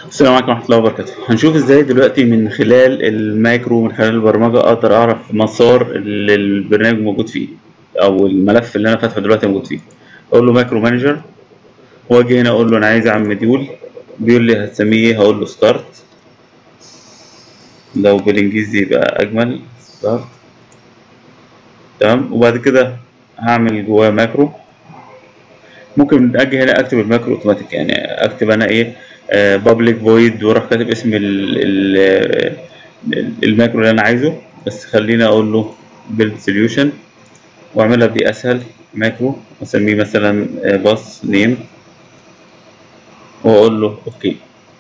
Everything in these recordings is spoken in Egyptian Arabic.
السلام عليكم ورحمة الله وبركاته هنشوف ازاي دلوقتي من خلال المايكرو من خلال البرمجة اقدر اعرف مسار اللي البرنامج موجود فيه او الملف اللي انا فاتحه دلوقتي موجود فيه اقول له مايكرو مانجر واجي هنا اقول له انا عايز اعمل مديول بيقول لي هتسميه ايه هقول له ستارت لو بالانجليزي يبقى اجمل ستارت تمام وبعد كده هعمل جواه ماكرو ممكن اجي هنا اكتب الماكرو اوتوماتيك يعني اكتب انا ايه بابليك فويد واروح كاتب اسم ال ال الماكرو اللي انا عايزه بس خليني اقول له بيلد سوليوشن واعملها بدي اسهل ماكرو اسميه مثلا باص نيم واقول له اوكي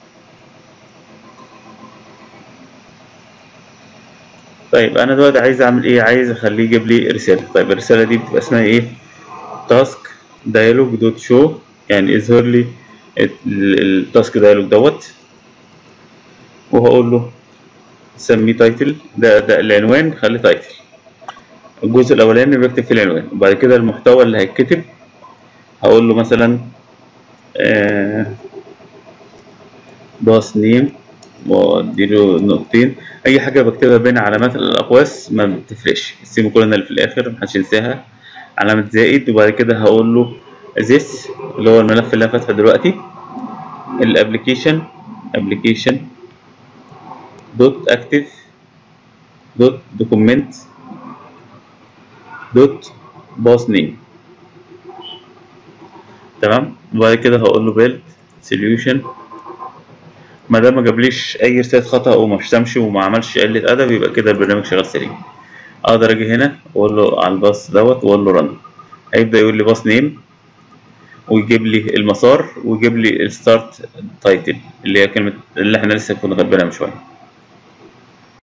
طيب انا دلوقتي عايز اعمل ايه عايز اخليه يجيب لي رساله طيب الرساله دي بتبقى اسمها ايه تاسك دايلوج دوت شو يعني اظهر لي التاسك دايلوج دوت وهقول له سميه تايتل ده ده العنوان خليه تايتل الجزء الاولاني بكتب فيه العنوان وبعد كده المحتوى اللي هيتكتب هقول له مثلا آه باص نيم واديله نقطتين اي حاجه بكتبها بين علامات الاقواس ما بتفرقش السيمي كولون اللي في الاخر محدش ينساها علامه زائد وبعد كده هقول له this اللي هو الملف اللي انا فاتحه دلوقتي الابلكيشن ابلكيشن دوت اكتف دوت دوكيمنت دوت باص نيم تمام وبعد كده هقول له build solution ما دام ما جابليش اي رساله خطا وما شتمش وما عملش قله ادب يبقى كده البرنامج شغال سليم اقدر اجي هنا واقول له على الباص دوت واقول له رن هيبدا يقول لي باص نيم ويجيب لي المسار ويجيب لي الستارت تايتل اللي هي كلمه اللي احنا لسه كنا غبنا من شويه